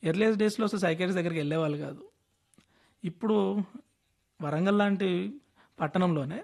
Earliest డేస్లో అసలు psychiatrist దగ్గరికి వెళ్ళేవాళ్ళు కాదు ఇప్పుడు వరంగల్ లాంటి పట్టణంలోనే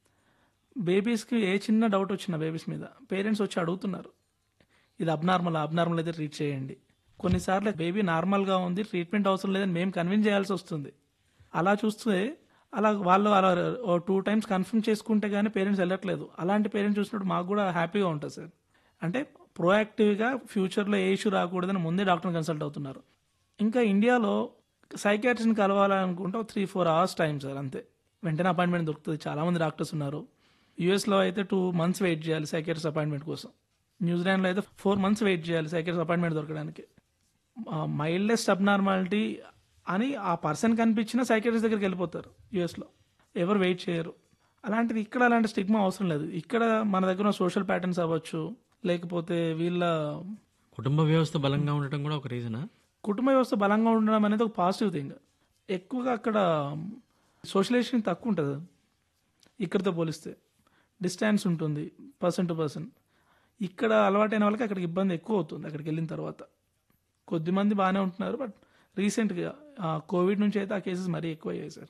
బేబీస్కి ఏ చిన్న డౌట్ వచ్చిన బేబీస్ మీద పేరెంట్స్ వచ్చి అడుగుతున్నారు ఇది అబ్నార్మల్ అబ్నార్మల్ అయితే ట్రీట్ చేయండి కొన్నిసార్లు బేబీ నార్మల్గా ఉంది ట్రీట్మెంట్ అవసరం లేదని మేము కన్విన్స్ చేయాల్సి వస్తుంది అలా చూస్తే అలా వాళ్ళు అలా ఓ టూ టైమ్స్ కన్ఫర్మ్ చేసుకుంటే కానీ పేరెంట్స్ వెళ్ళట్లేదు అలాంటి పేరెంట్స్ చూసినప్పుడు మాకు కూడా హ్యాపీగా ఉంటుంది సార్ అంటే ప్రోయాక్టివ్గా ఫ్యూచర్లో ఏ ఇష్యూ రాకూడదని ముందే డాక్టర్ని కన్సల్ట్ అవుతున్నారు ఇంకా ఇండియాలో సైకాట్రిస్ట్ని కలవాలనుకుంటే three four hours time sir అంతే వెంటనే అపాయింట్మెంట్ దొరుకుతుంది చాలామంది డాక్టర్స్ ఉన్నారు యూఎస్లో అయితే టూ మంత్స్ వెయిట్ చేయాలి సైకాట్రిస్ట్ అపాయింట్మెంట్ కోసం న్యూజిలాండ్లో అయితే ఫోర్ మంత్స్ వెయిట్ చేయాలి సైకాట్రిస్ట్ అపాయింట్మెంట్ దొరకడానికి మైల్డెస్ట్ అబ్నార్మాలిటీ అని ఆ పర్సన్ కనిపించిన సైకాట్రిస్ట్ దగ్గరికి వెళ్ళిపోతారు యూఎస్లో ఎవరు వెయిట్ చేయరు అలాంటిది ఇక్కడ అలాంటి స్టిగ్మా అవసరం లేదు ఇక్కడ మన దగ్గర సోషల్ ప్యాటర్న్స్ అవ్వచ్చు లేకపోతే వీళ్ళ కుటుంబ వ్యవస్థ బలంగా ఉండటం కూడా ఒక రీజనా కుటుంబ వ్యవస్థ బలంగా ఉండడం అనేది ఒక పాజిటివ్ థింగ్ ఎక్కువగా అక్కడ సోషలైజేషన్ తక్కువ ఉంటుంది ఇక్కడితో పోలిస్తే డిస్టెన్స్ ఉంటుంది పర్సన్ టు పర్సన్ ఇక్కడ అలవాటైన వాళ్ళకి అక్కడికి ఇబ్బంది ఎక్కువ అవుతుంది అక్కడికి వెళ్ళిన తర్వాత కొద్దిమంది బాగానే ఉంటున్నారు బట్ రీసెంట్గా కోవిడ్ నుంచి అయితే ఆ కేసెస్ మరీ ఎక్కువ అయ్యాయి సార్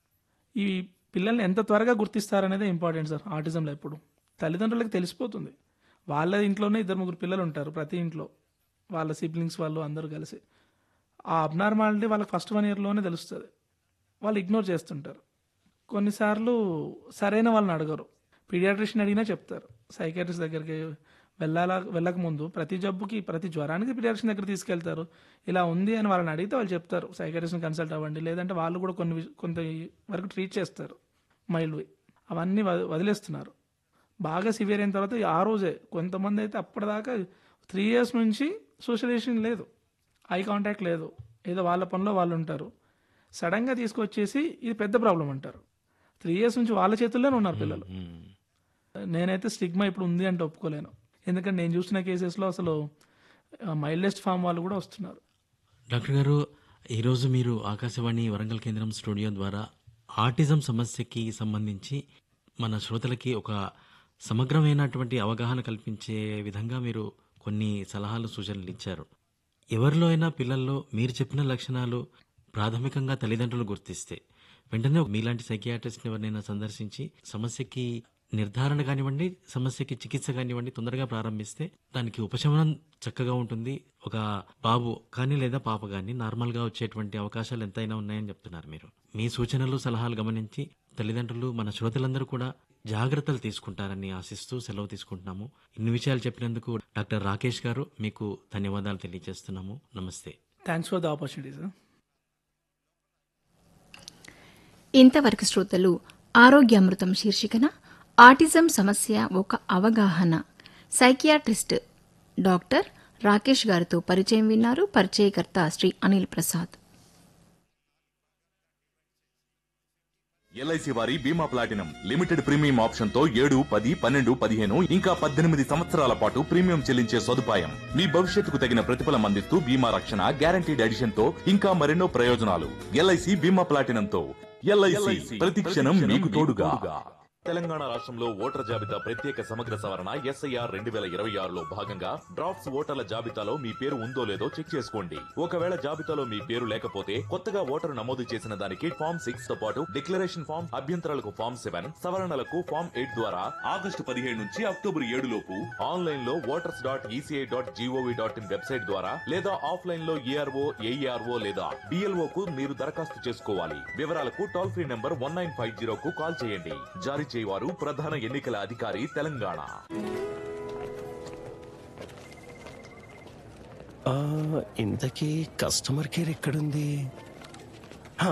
ఈ పిల్లల్ని ఎంత త్వరగా గుర్తిస్తారనేదే ఇంపార్టెంట్ సార్ ఆటిజంలో ఎప్పుడు తల్లిదండ్రులకు తెలిసిపోతుంది వాళ్ళ ఇంట్లోనే ఇద్దరు ముగ్గురు పిల్లలు ఉంటారు ప్రతి ఇంట్లో వాళ్ళ సిబ్లింగ్స్ వాళ్ళు అందరూ కలిసి ఆ అబ్నార్మాలిటీ వాళ్ళకి ఫస్ట్ వన్ ఇయర్లోనే తెలుస్తుంది వాళ్ళు ఇగ్నోర్ చేస్తుంటారు కొన్నిసార్లు సరైన వాళ్ళని అడగరు పీడియాట్రిషియన్ అడిగినా చెప్తారు సైకాట్రిస్ట్ దగ్గరికి వెళ్ళాలా వెళ్ళక ముందు ప్రతి జబ్బుకి ప్రతి జ్వరానికి పీడియాట్రిషియన్ దగ్గర తీసుకెళ్తారు ఇలా ఉంది అని వాళ్ళని అడిగితే వాళ్ళు చెప్తారు సైకాట్రిస్ట్ని కన్సల్ట్ అవ్వండి లేదంటే వాళ్ళు కూడా కొన్ని విష- కొంత వరకు ట్రీట్ చేస్తారు మైల్డ్ అవన్నీ వద- వదిలేస్తున్నారు బాగా సివియర్ అయిన తర్వాత ఆ రోజే కొంతమంది అయితే అప్పటిదాకా త్రీ ఇయర్స్ నుంచి సోషలైజేషన్ లేదు ఐ కాంటాక్ట్ లేదు ఏదో వాళ్ళ పనిలో వాళ్ళు ఉంటారు సడన్గా తీసుకొచ్చేసి ఇది పెద్ద ప్రాబ్లం అంటారు త్రీ ఇయర్స్ నుంచి వాళ్ళ చేతుల్లోనే ఉన్నారు పిల్లలు నేనైతే స్టిగ్మా ఇప్పుడు ఉంది అంటే ఒప్పుకోలేను ఎందుకంటే నేను చూసిన కేసెస్లో అసలు మైల్డెస్ట్ ఫామ్ వాళ్ళు కూడా వస్తున్నారు డాక్టర్ గారు ఈరోజు మీరు ఆకాశవాణి వరంగల్ కేంద్రం స్టూడియో ద్వారా ఆటిజం సమస్యకి సంబంధించి మన శ్రోతలకి ఒక సమగ్రమైనటువంటి అవగాహన కల్పించే విధంగా మీరు కొన్ని సలహాలు సూచనలు ఇచ్చారు ఎవరిలో అయినా పిల్లల్లో మీరు చెప్పిన లక్షణాలు ప్రాథమికంగా తల్లిదండ్రులు గుర్తిస్తే వెంటనే మీలాంటి సైకియాట్రిస్ట్ని ఎవరినైనా సందర్శించి సమస్యకి నిర్ధారణ కానివ్వండి సమస్యకి చికిత్స కానివ్వండి తొందరగా ప్రారంభిస్తే దానికి ఉపశమనం చక్కగా ఉంటుంది ఒక బాబు కానీ లేదా పాప కానీ నార్మల్గా వచ్చేటువంటి అవకాశాలు ఎంతైనా ఉన్నాయని చెప్తున్నారు మీరు మీ సూచనలు సలహాలు గమనించి తల్లిదండ్రులు మన శ్రోతలందరూ కూడా జాగ్రత్తలు తీసుకుంటారని ఆశిస్తూ సెలవు తీసుకుంటున్నాము ఇన్ని విషయాలు చెప్పినందుకు డాక్టర్ రాకేష్ గారు మీకు ధన్యవాదాలు తెలియజేస్తున్నాము నమస్తే thanks for the opportunity sir ఇంతవరకు శ్రోతలు ఆరోగ్యామృతం శీర్షికన ఆటిజం సమస్య ఒక అవగాహన సైకియాట్రిస్ట్ డాక్టర్ రాకేష్ గారితో పరిచయం విన్నారు పరిచయకర్త శ్రీ అనిల్ ప్రసాద్ ఎల్ఐసి వారి బీమా ప్లాటినం లిమిటెడ్ ప్రీమియం ఆప్షన్ తో ఏడు పది పన్నెండు పదిహేను ఇంకా పద్దెనిమిది సంవత్సరాల పాటు ప్రీమియం చెల్లించే సదుపాయం మీ భవిష్యత్తుకు తగిన ప్రతిఫలం అందిస్తూ బీమా రక్షణ గ్యారంటీడ్ ఎడిషన్ తో ఇంకా మరెన్నో ప్రయోజనాలు ఎల్ఐసి బీమా ప్లాటినం తో ఎల్ఐసి ప్రతి క్షణం మీకు తోడుగా తెలంగాణ రాష్ట్రంలో ఓటర్ జాబితా ప్రత్యేక సమగ్ర సవరణ ఎస్ఐఆర్ రెండు వేల ఇరవై ఆరులో భాగంగా డ్రాఫ్ట్స్ ఓటర్ల జాబితాలో మీ పేరు ఉందో లేదో చెక్ చేసుకోండి ఒకవేళ జాబితాలో మీ పేరు లేకపోతే కొత్తగా ఓటరు నమోదు చేసిన దానికి ఫామ్ సిక్స్ తో పాటు డిక్లరేషన్ ఫామ్ అభ్యంతరాలకు ఫామ్ సెవెన్ సవరణలకు ఫామ్ ఎయిట్ ద్వారా ఆగస్టు పదిహేడు నుంచి అక్టోబర్ ఏడు లోపు ఆన్లైన్ లో voters dot ECI dot GOV dot in website ద్వారా లేదా ఆఫ్లైన్ లో ఏఆర్ఓ ఏఈఆర్ఓ లేదా బిఎల్ఓ కు మీరు దరఖాస్తు చేసుకోవాలి వివరాలకు toll free number one nine five zero కు కాల్ చేయండి జారీ చేయవారు ప్రధాన ఎన్నికల అధికారి తెలంగాణ ఆ, ఇంతకీ కస్టమర్ కేర్ ఎక్కడుంది హా.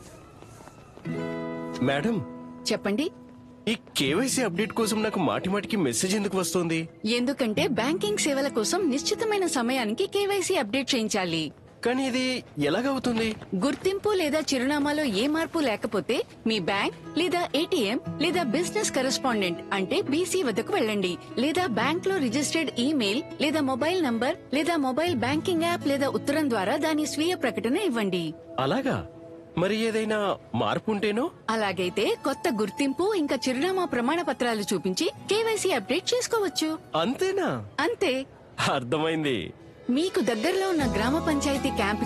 మేడం చెప్పండి ఈ కేవైసీ అప్డేట్ కోసం నాకు మాటి మాటికి మెసేజ్ ఎందుకు వస్తుంది ఎందుకంటే బ్యాంకింగ్ సేవల కోసం నిశ్చితమైన సమయానికి కేవైసీ అప్డేట్ చేయించాలి కానీ ఇది ఎలాగవుతుంది గుర్తింపు లేదా చిరునామాలో ఏ మార్పు లేకపోతే మీ బ్యాంక్ లేదా ఏటీఎం లేదా బిజినెస్ కరెస్పాండెంట్ అంటే బీసీ వద్దకు వెళ్ళండి లేదా బ్యాంక్ లో రిజిస్టర్డ్ ఈమెయిల్ లేదా మొబైల్ నంబర్ లేదా మొబైల్ బ్యాంకింగ్ యాప్ లేదా ఉత్తరం ద్వారా దాని స్వీయ ప్రకటన ఇవ్వండి అలాగా మరి ఏదైనా మార్పు ఉంటేనో అలాగైతే కొత్త గుర్తింపు ఇంకా చిరునామా ప్రమాణ పత్రాలు చూపించి కేవైసీ అప్డేట్ చేసుకోవచ్చు అంతేనా అంతే అర్థమైంది మీకు దగ్గరలో ఉన్న గ్రామ పంచాయతీ క్యాంప్